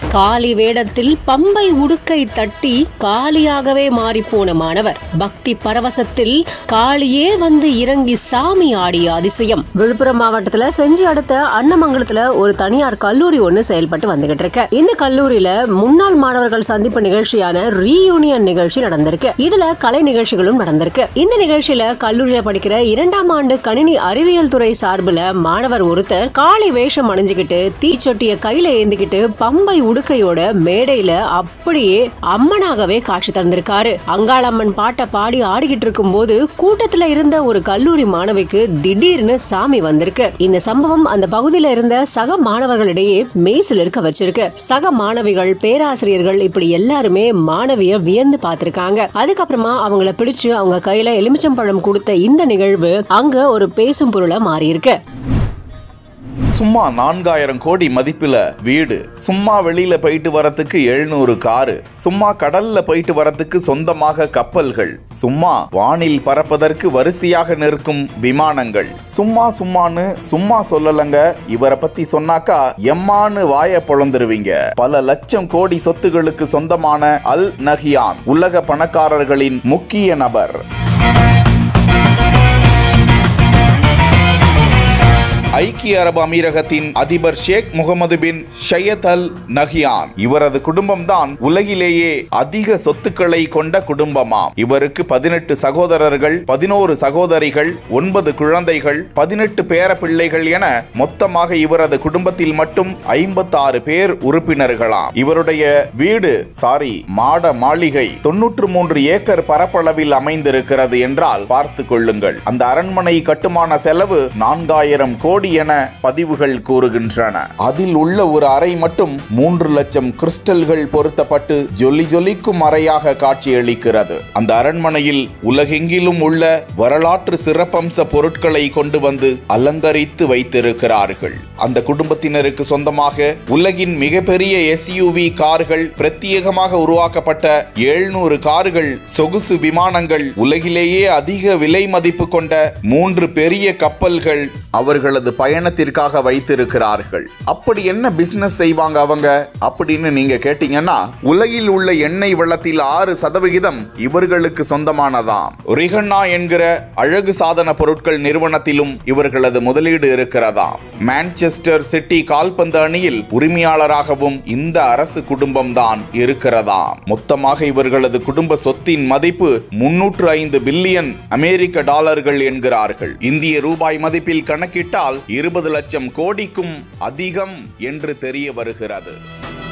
காளி வேடத்தில் பம்பை உடுக்கை தட்டி காளியாகவே மாறிப்போன மாணவர் பக்தி பரவசத்தில் காளியே வந்து இறங்கி சாமி ஆடிய அதிசயம் விழுப்புரம் மாவட்டத்துல செஞ்சி அடுத்த அன்னமங்கலத்துல ஒரு தனியார் கல்லூரி ஒண்ணு செயல்பட்டு வந்துகிட்டு இருக்கு இந்த கல்லூரியில முன்னாள் மாணவர்கள் சந்திப்பு நிகழ்ச்சியான ரீயூனியன் நிகழ்ச்சி நடந்திருக்கு இதுல கலை நிகழ்ச்சிகளும் நடந்திருக்கு இந்த நிகழ்ச்சியில கல்லூரியில படிக்கிற இரண்டாம் ஆண்டு கணினி அறிவியல் துறை சார்புல மாணவர் ஒருத்தர் காளி வேஷம் அணிஞ்சுக்கிட்டு தீச்சொட்டிய கையில ஏந்திக்கிட்டு பம்பை உடுக்கையோட மேடையில அப்படியே அம்மனாகவே காட்சி தந்திருக்காரு அங்காளம்மன் பாட்டை பாடி ஆடிக்கிட்டு இருக்கும் போது கூட்டத்துல இருந்த ஒரு கல்லூரி மாணவிக்கு திடீர்னு சாமி வந்திருக்கு இந்த சம்பவம் அந்த பகுதியில இருந்த சக மாணவர்களிடையே மெய்சில் இருக்க வச்சிருக்கு சக மாணவிகள் பேராசிரியர்கள் இப்படி எல்லாருமே மாணவிய வியந்து பார்த்திருக்காங்க அதுக்கப்புறமா அவங்கள பிடிச்சு அவங்க கையில எலுமிச்சம்பழம் கொடுத்த இந்த நிகழ்வு அங்க ஒரு பேசும் பொருளா மாறி இருக்கு சும்மா நான்காயிரம் கோடி மதிப்புல வீடு சும்மா வெளியில போயிட்டு வரத்துக்கு எழுநூறு காரு சும்மா கடல்ல போயிட்டு வரத்துக்கு சொந்தமாக கப்பல்கள் சும்மா வானில் பறப்பதற்கு வரிசையாக நிற்கும் விமானங்கள் சும்மா சும்மான்னு சும்மா சொல்லலங்க இவரை பத்தி சொன்னாக்கா எம்மான்னு வாய பொழந்துருவீங்க பல லட்சம் கோடி சொத்துகளுக்கு சொந்தமான அல் நஹியான் உலக பணக்காரர்களின் முக்கிய நபர் ஐக்கிய அரபு அமீரகத்தின் அதிபர் ஷேக் முகமது பின் ஷையத் அல் நஹியான் இவரது குடும்பம்தான் உலகிலேயே அதிக சொத்துக்களை கொண்ட குடும்பமாம் இவருக்கு பதினெட்டு சகோதரர்கள் பதினோரு சகோதரிகள் ஒன்பது குழந்தைகள் பதினெட்டு பேர பிள்ளைகள் என மொத்தமாக இவரது குடும்பத்தில் மட்டும் ஐம்பத்தாறு பேர் உறுப்பினர்களாம் இவருடைய வீடு சாரி மாட மாளிகை தொன்னூற்று மூன்று ஏக்கர் பரப்பளவில் அமைந்திருக்கிறது என்றால் பார்த்து கொள்ளுங்கள் அந்த அரண்மனை கட்டுமான செலவு நான்காயிரம் கோடி என பதிவுகள் கூறுகின்றன அதில் உள்ள ஒரு அறை மட்டும் மூன்று லட்சம் கிறிஸ்டல்கள் பொருத்தப்பட்டு ஜொலி ஜொலிக்கும் அறையாக காட்சியளிக்கிறது அந்த அரண்மனையில் உலகெங்கிலும் உள்ள வரலாற்று சிறப்பம்ச பொருட்களை கொண்டு வந்து அலங்கரித்து வைத்திருக்கிறார்கள் அந்த குடும்பத்தினருக்கு சொந்தமாக உலகின் மிகப்பெரிய எஸ்யூவி கார்கள் பிரத்யேகமாக உருவாக்கப்பட்ட எழுநூறு கார்கள் சொகுசு விமானங்கள் உலகிலேயே அதிக விலை மதிப்பு கொண்ட மூன்று பெரிய கப்பல்கள் அவர்களது பயணத்திற்காக வைத்திருக்கிறார்கள் அப்படி என்ன பிசினஸ் செய்வாங்க அவங்க அப்படின்னு நீங்க கேட்டீங்கன்னா உலகில் உள்ள எண்ணெய் வளத்தில் ஆறு சதவிகிதம் இவர்களுக்கு சொந்தமானதாம் ரிகன்னா என்கிற அழகு சாதன பொருட்கள் நிறுவனத்திலும் இவர்களது முதலீடு இருக்கிறதாம் மான்செஸ்டர் சிட்டி கால்பந்து அணியில் உரிமையாளராகவும் இந்த அரசு குடும்பம் தான் இருக்கிறதாம் மொத்தமாக இவர்களது குடும்ப சொத்தின் மதிப்பு முன்னூற்று ஐந்து பில்லியன் அமெரிக்க டாலர்கள் என்கிறார்கள் இந்திய ரூபாய் மதிப்பில் கணக்கிட்டால் இருபது லட்சம் கோடிக்கும் அதிகம் என்று தெரிய வருகிறது